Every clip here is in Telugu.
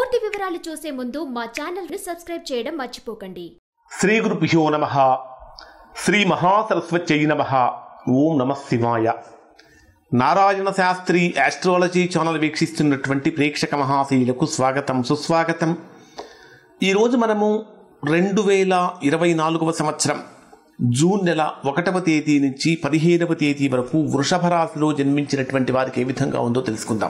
పూర్తి వివరాలు చూసే ముందు మా ఛానల్ ని సబ్స్క్రైబ్ చేయడం మర్చిపోకండి శ్రీ గురుభ్యో నమ శ్రీ మహాసరస్వత్యై నమ ఓం నమ శివాయ నారాయణ శాస్త్రి ఆస్ట్రాలజీ ఛానల్ వీక్షిస్తున్నటువంటి ప్రేక్షక మహాశీలకు స్వాగతం సుస్వాగతం ఈరోజు మనము రెండు వేల ఇరవై నాలుగవ సంవత్సరం జూన్ నెల ఒకటవ తేదీ నుంచి పదిహేనవ తేదీ వరకు వృషభ రాశిలో జన్మించినటువంటి వారికి ఏ విధంగా ఉందో తెలుసుకుందాం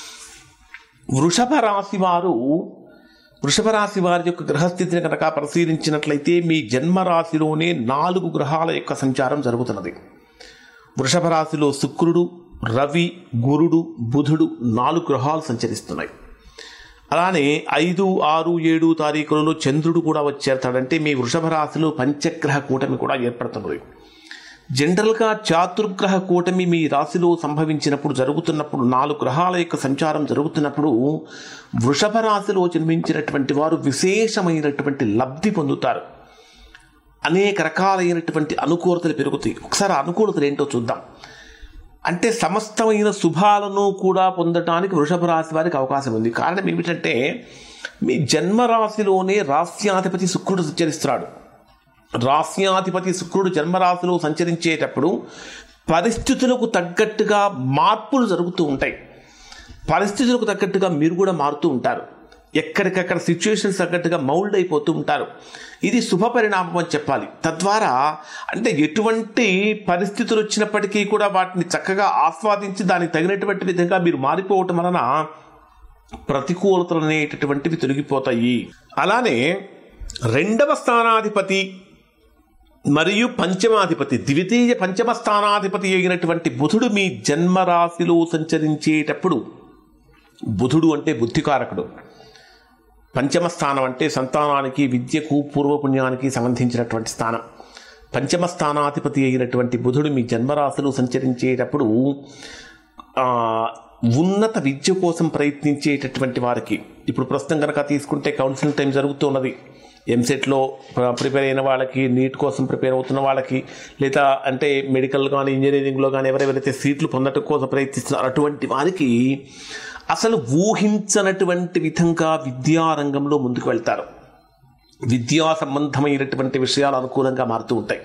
వృషభ రాశి వారు వృషభ రాశి వారి యొక్క గ్రహస్థితిని కనుక పరిశీలించినట్లయితే మీ జన్మ రాశిలోనే నాలుగు గ్రహాల యొక్క సంచారం జరుగుతున్నది వృషభ రాశిలో శుక్రుడు రవి గురుడు బుధుడు నాలుగు గ్రహాలు సంచరిస్తున్నాయి అలానే ఐదు ఆరు ఏడు తారీఖులలో చంద్రుడు కూడా వచ్చేస్తాడంటే మీ వృషభ రాశిలో పంచగ్రహ కూటమి కూడా ఏర్పడుతున్నది జనరల్గా చాతుర్గ్రహ కూటమి మీ రాశిలో సంభవించినప్పుడు జరుగుతున్నప్పుడు నాలుగు గ్రహాల యొక్క సంచారం జరుగుతున్నప్పుడు వృషభ రాశిలో జన్మించినటువంటి వారు విశేషమైనటువంటి లబ్ధి పొందుతారు అనేక రకాలైనటువంటి అనుకూలతలు పెరుగుతాయి ఒకసారి ఆ అనుకూలతలు ఏంటో చూద్దాం అంటే సమస్తమైన శుభాలను కూడా పొందటానికి వృషభ రాశి వారికి అవకాశం ఉంది కారణం ఏమిటంటే మీ జన్మరాశిలోనే రాస్యాధిపతి శుక్రుడు సంచరిస్తున్నాడు రాస్యాధిపతి శుక్రుడు జన్మరాశిలో సంచరించేటప్పుడు పరిస్థితులకు తగ్గట్టుగా మార్పులు జరుగుతూ ఉంటాయి పరిస్థితులకు తగ్గట్టుగా మీరు కూడా మారుతూ ఉంటారు ఎక్కడికక్కడ సిచ్యువేషన్స్ తగ్గట్టుగా మౌల్డ్ అయిపోతూ ఉంటారు ఇది శుభ పరిణామం అని చెప్పాలి తద్వారా అంటే ఎటువంటి పరిస్థితులు వచ్చినప్పటికీ కూడా వాటిని చక్కగా ఆస్వాదించి దానికి తగినటువంటి విధంగా మీరు మారిపోవటం వలన ప్రతికూలతలు అనేటటువంటివి తొలగిపోతాయి అలానే రెండవ స్థానాధిపతి మరియు పంచమాధిపతి ద్వితీయ పంచమ స్థానాధిపతి అయినటువంటి బుధుడు మీ జన్మరాశిలో సంచరించేటప్పుడు బుధుడు అంటే బుద్ధికారకుడు పంచమ స్థానం అంటే సంతానానికి విద్యకు పూర్వపుణ్యానికి సంబంధించినటువంటి స్థానం పంచమ స్థానాధిపతి అయినటువంటి బుధుడు మీ జన్మరాశిలో సంచరించేటప్పుడు ఆ, ఉన్నత విద్య కోసం ప్రయత్నించేటటువంటి వారికి ఇప్పుడు ప్రస్తుతం కనుక తీసుకుంటే కౌన్సిలింగ్ టైం జరుగుతూ ఉన్నది ఎంసెట్లో ప్రిపేర్ అయిన వాళ్ళకి నీట్ కోసం ప్రిపేర్ అవుతున్న వాళ్ళకి లేదా అంటే మెడికల్ కానీ ఇంజనీరింగ్లో కానీ ఎవరెవరైతే సీట్లు పొందటం కోసం ప్రయత్నిస్తున్నారో అటువంటి వారికి అసలు ఊహించనటువంటి విధంగా విద్యారంగంలో ముందుకు వెళ్తారు విద్యా సంబంధమైనటువంటి విషయాలు అనుకూలంగా మారుతూ ఉంటాయి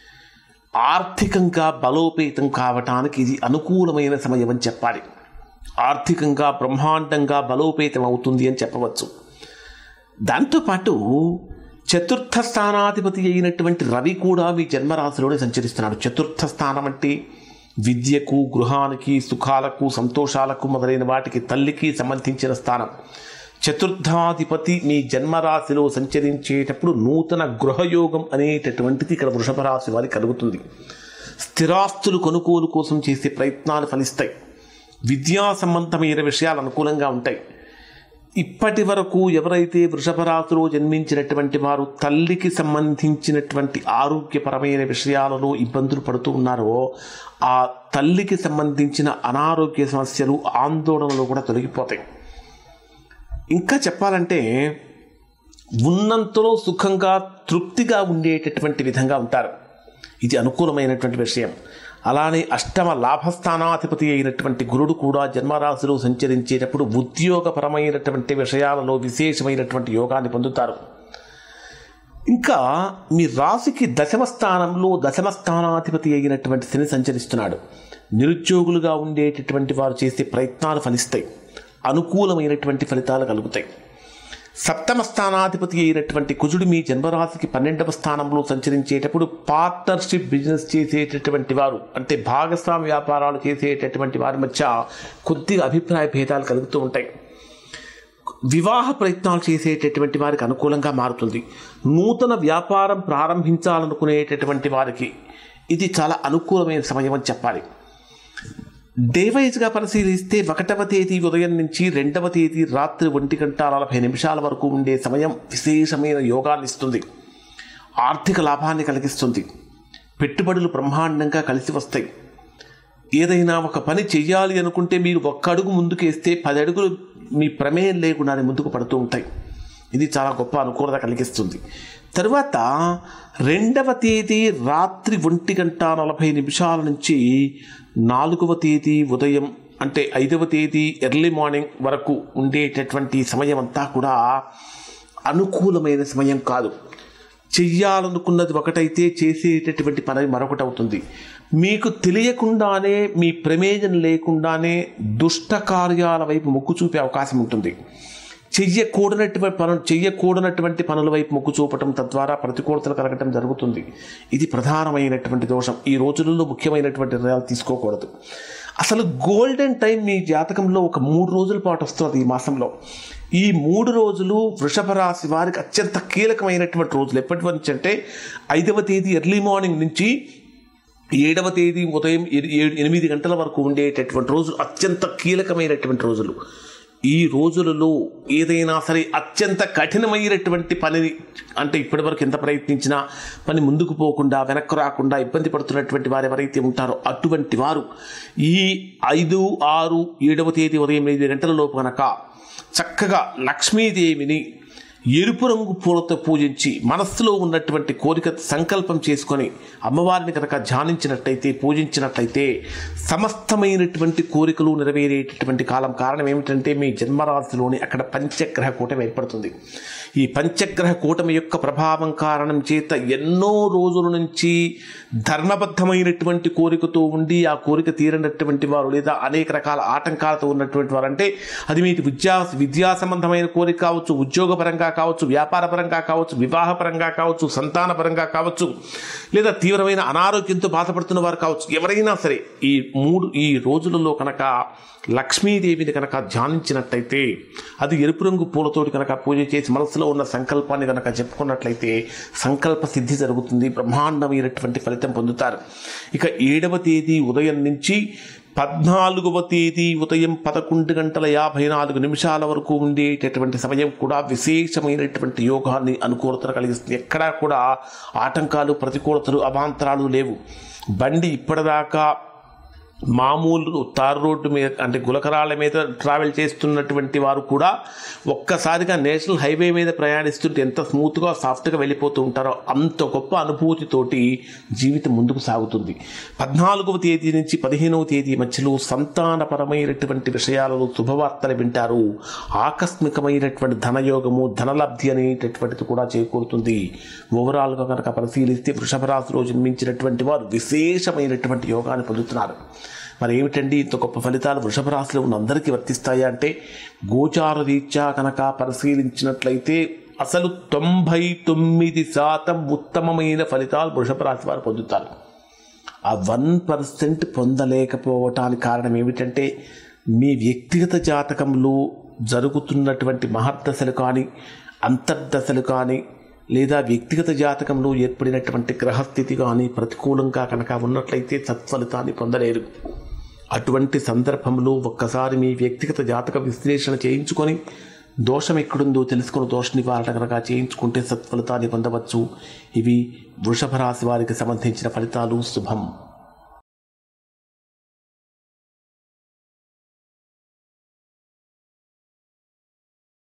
ఆర్థికంగా బలోపేతం కావటానికి ఇది అనుకూలమైన సమయం అని చెప్పాలి ఆర్థికంగా బ్రహ్మాండంగా బలోపేతం అవుతుంది అని చెప్పవచ్చు దాంతోపాటు చతుర్థ స్థానాధిపతి అయినటువంటి రవి కూడా మీ జన్మరాశిలోనే సంచరిస్తున్నాడు చతుర్థ స్థానం అంటే విద్యకు గృహానికి సుఖాలకు సంతోషాలకు మొదలైన వాటికి తల్లికి సంబంధించిన స్థానం చతుర్థాధిపతి మీ జన్మరాశిలో సంచరించేటప్పుడు నూతన గృహయోగం అనేటటువంటిది ఇక్కడ వృషభ రాశి వారికి కలుగుతుంది స్థిరాస్తులు కొనుగోలు కోసం చేసే ప్రయత్నాలు ఫలిస్తాయి విద్యా సంబంధమైన విషయాలు అనుకూలంగా ఉంటాయి ఇప్పటి వరకు ఎవరైతే వృషభ రాశిలో జన్మించినటువంటి వారు తల్లికి సంబంధించినటువంటి ఆరోగ్యపరమైన విషయాలలో ఇబ్బందులు పడుతూ ఉన్నారో ఆ తల్లికి సంబంధించిన అనారోగ్య సమస్యలు ఆందోళనలు కూడా తొలగిపోతాయి ఇంకా చెప్పాలంటే ఉన్నంతలో సుఖంగా తృప్తిగా ఉండేటటువంటి విధంగా ఉంటారు ఇది అనుకూలమైనటువంటి విషయం అలానే అష్టమ లాభస్థానాధిపతి అయినటువంటి గురుడు కూడా జన్మరాశిలో సంచరించేటప్పుడు ఉద్యోగపరమైనటువంటి విషయాలలో విశేషమైనటువంటి యోగాన్ని పొందుతారు ఇంకా మీ రాశికి దశమ స్థానంలో దశమ స్థానాధిపతి అయినటువంటి శని సంచరిస్తున్నాడు నిరుద్యోగులుగా ఉండేటటువంటి వారు చేసే ప్రయత్నాలు ఫలిస్తాయి అనుకూలమైనటువంటి ఫలితాలు కలుగుతాయి సప్తమ స్థానాధిపతి అయినటువంటి కుజుడు మీ జన్మరాశికి పన్నెండవ స్థానంలో సంచరించేటప్పుడు పార్ట్నర్షిప్ బిజినెస్ చేసేటటువంటి వారు అంటే భాగస్వామి వ్యాపారాలు చేసేటటువంటి వారి మధ్య కొద్దిగా అభిప్రాయ భేదాలు కలుగుతూ ఉంటాయి వివాహ ప్రయత్నాలు చేసేటటువంటి వారికి అనుకూలంగా మారుతుంది నూతన వ్యాపారం ప్రారంభించాలనుకునేటటువంటి వారికి ఇది చాలా అనుకూలమైన సమయం అని చెప్పాలి డేవైజ్గా పరిశీలిస్తే ఒకటవ తేదీ ఉదయం నుంచి రెండవ తేదీ రాత్రి ఒంటి గంట నలభై నిమిషాల వరకు ఉండే సమయం విశేషమైన యోగాన్ని ఇస్తుంది ఆర్థిక లాభాన్ని కలిగిస్తుంది పెట్టుబడులు బ్రహ్మాండంగా కలిసి వస్తాయి ఏదైనా ఒక పని చెయ్యాలి అనుకుంటే మీరు ఒక్క అడుగు ముందుకేస్తే పది అడుగులు మీ ప్రమేయం లేకుండానే ముందుకు పడుతూ ఉంటాయి ఇది చాలా గొప్ప అనుకూలత కలిగిస్తుంది తరువాత రెండవ తేదీ రాత్రి ఒంటి గంట నలభై నిమిషాల నుంచి నాలుగవ తేదీ ఉదయం అంటే ఐదవ తేదీ ఎర్లీ మార్నింగ్ వరకు ఉండేటటువంటి సమయం అంతా కూడా అనుకూలమైన సమయం కాదు చెయ్యాలనుకున్నది ఒకటైతే చేసేటటువంటి పని మరొకటి అవుతుంది మీకు తెలియకుండానే మీ ప్రమేయం లేకుండానే దుష్ట కార్యాల వైపు మొగ్గు చూపే అవకాశం ఉంటుంది చెయ్యకూడనటువంటి పనులు చెయ్యకూడనటువంటి పనుల వైపు మొగ్గు చూపటం తద్వారా ప్రతికూలతలు కలగటం జరుగుతుంది ఇది ప్రధానమైనటువంటి దోషం ఈ రోజులలో ముఖ్యమైనటువంటి నిర్ణయాలు తీసుకోకూడదు అసలు గోల్డెన్ టైం మీ జాతకంలో ఒక మూడు రోజుల పాటు వస్తుంది ఈ మాసంలో ఈ మూడు రోజులు వృషభ రాశి వారికి అత్యంత కీలకమైనటువంటి రోజులు ఎప్పటి నుంచి అంటే ఐదవ తేదీ ఎర్లీ మార్నింగ్ నుంచి ఏడవ తేదీ ఉదయం ఎ- ఏడు ఎనిమిది గంటల వరకు ఉండేటటువంటి రోజులు అత్యంత కీలకమైనటువంటి రోజులు ఈ రోజులలో ఏదైనా సరే అత్యంత కఠినమైనటువంటి పనిని అంటే ఇప్పటివరకు ఎంత ప్రయత్నించినా పని ముందుకు పోకుండా వెనక్కు రాకుండా ఇబ్బంది పడుతున్నటువంటి వారు ఎవరైతే ఉంటారో అటువంటి వారు ఈ ఐదు ఆరు ఏడవ తేదీ ఉదయం ఎనిమిది గంటల లోపు కనుక చక్కగా లక్ష్మీదేవిని ఎరుపు రంగు పూలతో పూజించి మనస్సులో ఉన్నటువంటి కోరిక సంకల్పం చేసుకొని అమ్మవారిని కనుక ధ్యానించినట్లయితే పూజించినట్లయితే సమస్తమైనటువంటి కోరికలు నెరవేరేటటువంటి కాలం కారణం ఏమిటంటే మీ జన్మరాశిలోని అక్కడ పంచగ్రహ కూటమి ఏర్పడుతుంది ఈ పంచగ్రహ కూటమి యొక్క ప్రభావం కారణం చేత ఎన్నో రోజుల నుంచి ధర్మబద్ధమైనటువంటి కోరికతో ఉండి ఆ కోరిక తీరనటువంటి వారు లేదా అనేక రకాల ఆటంకాలతో ఉన్నటువంటి వారు అంటే అది మీకు విద్యా విద్యా సంబంధమైన కోరిక కావచ్చు ఉద్యోగపరంగా కావచ్చు వ్యాపారపరంగా కావచ్చు వివాహపరంగా కావచ్చు సంతానపరంగా కావచ్చు లేదా తీవ్రమైన అనారోగ్యంతో బాధపడుతున్న వారు కావచ్చు ఎవరైనా సరే ఈ మూడు ఈ రోజులలో కనుక లక్ష్మీదేవిని కనుక ధ్యానించినట్లయితే అది ఎరుపు రంగు పూలతోటి కనుక పూజ చేసి మనసులో ఉన్న సంకల్పాన్ని కనుక చెప్పుకున్నట్లయితే సంకల్ప సిద్ధి జరుగుతుంది బ్రహ్మాండమైనటువంటి ఫలితం పొందుతారు ఇక ఏడవ తేదీ ఉదయం నుంచి పద్నాలుగవ తేదీ ఉదయం పదకొండు గంటల యాభై నాలుగు నిమిషాల వరకు ఉండేటటువంటి సమయం కూడా విశేషమైనటువంటి యోగాన్ని అనుకూలతను కలిగిస్తుంది ఎక్కడా కూడా ఆటంకాలు ప్రతికూలతలు అవాంతరాలు లేవు బండి ఇప్పటిదాకా మామూలు తారు రోడ్డు మీద అంటే గులకరాళ్ళ మీద ట్రావెల్ చేస్తున్నటువంటి వారు కూడా ఒక్కసారిగా నేషనల్ హైవే మీద ప్రయాణిస్తుంటే ఎంత స్మూత్గా సాఫ్ట్గా వెళ్ళిపోతూ ఉంటారో అంత గొప్ప అనుభూతితోటి జీవితం ముందుకు సాగుతుంది పద్నాలుగవ తేదీ నుంచి పదిహేనవ తేదీ మధ్యలో సంతానపరమైనటువంటి విషయాలలో శుభవార్తలు వింటారు ఆకస్మికమైనటువంటి ధనయోగము ధనలబ్ధి అనేటటువంటిది కూడా చేకూరుతుంది ఓవరాల్గా కనుక పరిశీలిస్తే వృషభ రాశిలో జన్మించినటువంటి వారు విశేషమైనటువంటి యోగాన్ని పొందుతున్నారు మరి ఏమిటండి ఇంత గొప్ప ఫలితాలు వృషభ రాశిలో ఉన్న అందరికీ వర్తిస్తాయా అంటే గోచార రీత్యా కనుక పరిశీలించినట్లయితే అసలు తొంభై తొమ్మిది శాతం ఉత్తమమైన ఫలితాలు వృషభ రాశి వారు పొందుతారు ఆ వన్ పర్సెంట్ పొందలేకపోవటానికి కారణం ఏమిటంటే మీ వ్యక్తిగత జాతకంలో జరుగుతున్నటువంటి మహర్దశలు కానీ అంతర్దశలు కానీ లేదా వ్యక్తిగత జాతకంలో ఏర్పడినటువంటి గ్రహస్థితి కానీ ప్రతికూలంగా కనుక ఉన్నట్లయితే సత్ఫలితాన్ని పొందలేరు అటువంటి సందర్భంలో ఒక్కసారి మీ వ్యక్తిగత జాతక విశ్లేషణ చేయించుకొని దోషం ఎక్కడుందో తెలుసుకుని దోష నివారణ కనుక చేయించుకుంటే సత్ఫలితాన్ని పొందవచ్చు ఇవి వృషభ రాశి వారికి సంబంధించిన ఫలితాలు శుభం